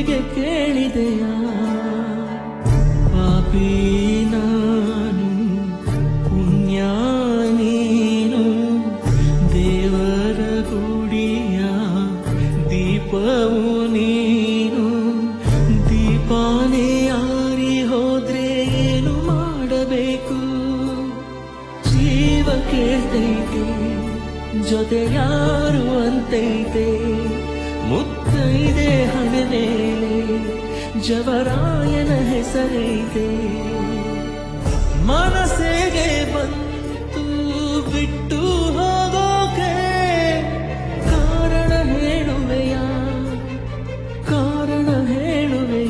ಒಪ್ಪಿಗೆ ಕೇಳಿದೆಯ ಪಾಪಿ ನಾನು ಪುಣ್ಯ ನೀನು ದೇವರ ಗುಡಿಯ ದೀಪವು ನೀನು ದೀಪಾನೇ ಆರಿ ಹೋದ್ರೆ ಏನು ಮಾಡಬೇಕು ಜೀವ ಕೇಳ್ತೈತೆ ಜೊತೆ ಯಾರು ಅಂತೈತೆ ಮುತ್ತೈದೆ ಹಣೆ ಮೇಲೆ ಜವರಾಯನ ಹೆಸರೈತೆ ಮನಸ್ಸಿಗೆ ಬಂತು ಬಿಟ್ಟು ಹೋಗೋಕೆ ಕಾರಣ ಹೇಳುವೆಯ ಕಾರಣ ಹೇಳುವೆಯ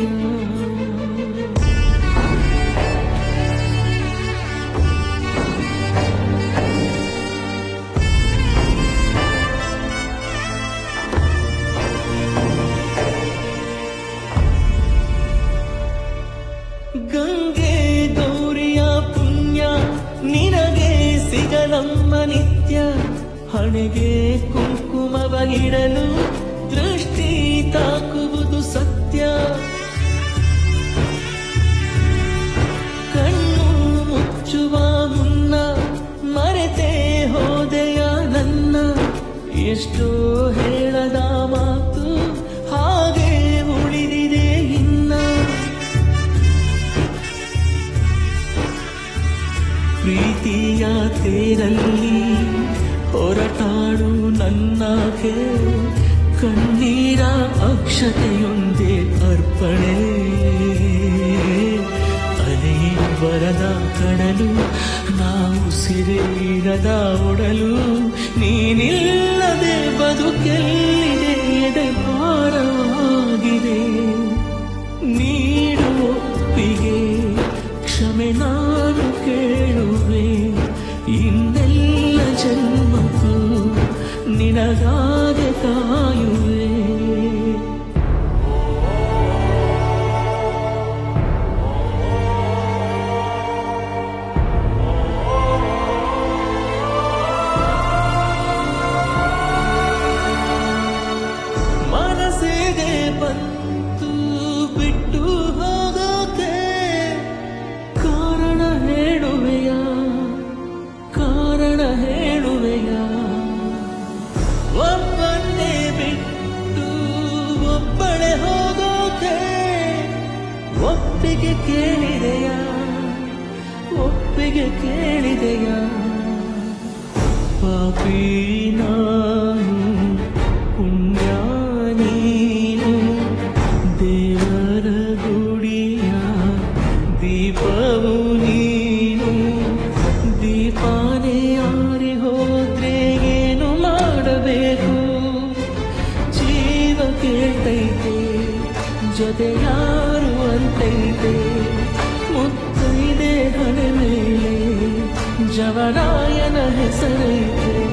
ಗಂಗೆ ಗೌರಿಯ ಪುಣ್ಯ ನಿನಗೆ ಸಿಗಲಮ್ಮ ನಿತ್ಯ ಹಣೆಗೆ ಕುಂಕುಮವನಿಡಲು ದೃಷ್ಟಿ ತಾಕುವುದು ಸತ್ಯ ಕಣ್ಣು ಮುಚ್ಚುವ ಮುನ್ನ ಮರೆತೆ ಹೋದೆಯ ನನ್ನ ಎಷ್ಟೋ ಹೇಳದ ಮಾತು ಹಾಗೆ ಉಳಿದಿದೆ ಇನ್ನ ಪ್ರೀತಿಯ ತೇರಲ್ಲಿ ಹೊರಟಾಡು ನನ್ನಾಗೆ ಕಣ್ಣೀರ ಅಕ್ಷತೆಯೊಂದೇ ಅರ್ಪಣೆ ಅಲೆ ಬರದ ಕಡಲು ನಾವು ಸಿರಿರದ ಒಡಲು ನೀನಿಲ್ಲದೆ ಬದುಕೆಲ್ಲಿದೆ ಎದೆ ಭಾರವಾಗಿದೆ ನೀಡು ಒಪ್ಪಿಗೆ ಕ್ಷಮೆ ನಾನು ಕೇಳುವೆ ಇನ್ನೆಲ್ಲ ಜನ್ಮಕ್ಕೂ ನಿನಗಾಗೆ ಕಾಯುವೆ ಮನಸ್ಸಿಗೆ ಬಂತು ಬಿಟ್ಟು ಹೋಗೋಕೆ ಕಾರಣ ಹೇಳುವೆಯ ಕಾರಣ ಹೇಳುವೆಯ ಒಬ್ಬನ್ನೇ ಬಿಟ್ಟು ಒಬ್ಬಳೆ ಹೋಗೋಕೆ ಒಪ್ಪಿಗೆ ಕೇಳಿದೆಯ ಒಪ್ಪಿಗೆ ಕೇಳಿದೆಯ ಪಾಪಿ ನಾನು ಪುಣ್ಯ ನೀನು ದೇವರ ಗುಡಿಯ ದೀಪವು ನೀನು ದೀಪಾನೇ ಆರಿ ಹೋದ್ರೆ ಏನು ಮಾಡಬೇಕು ಜೀವ ಕೇಳ್ತೈತೆ ಜೊತೆ ಯಾರು ಅಂತೈತೆ ಮುತ್ತೈದೆ ಹಣೆ ಮೇಲೆ ಜವರಾಯನ ಹೆಸರೈತೆ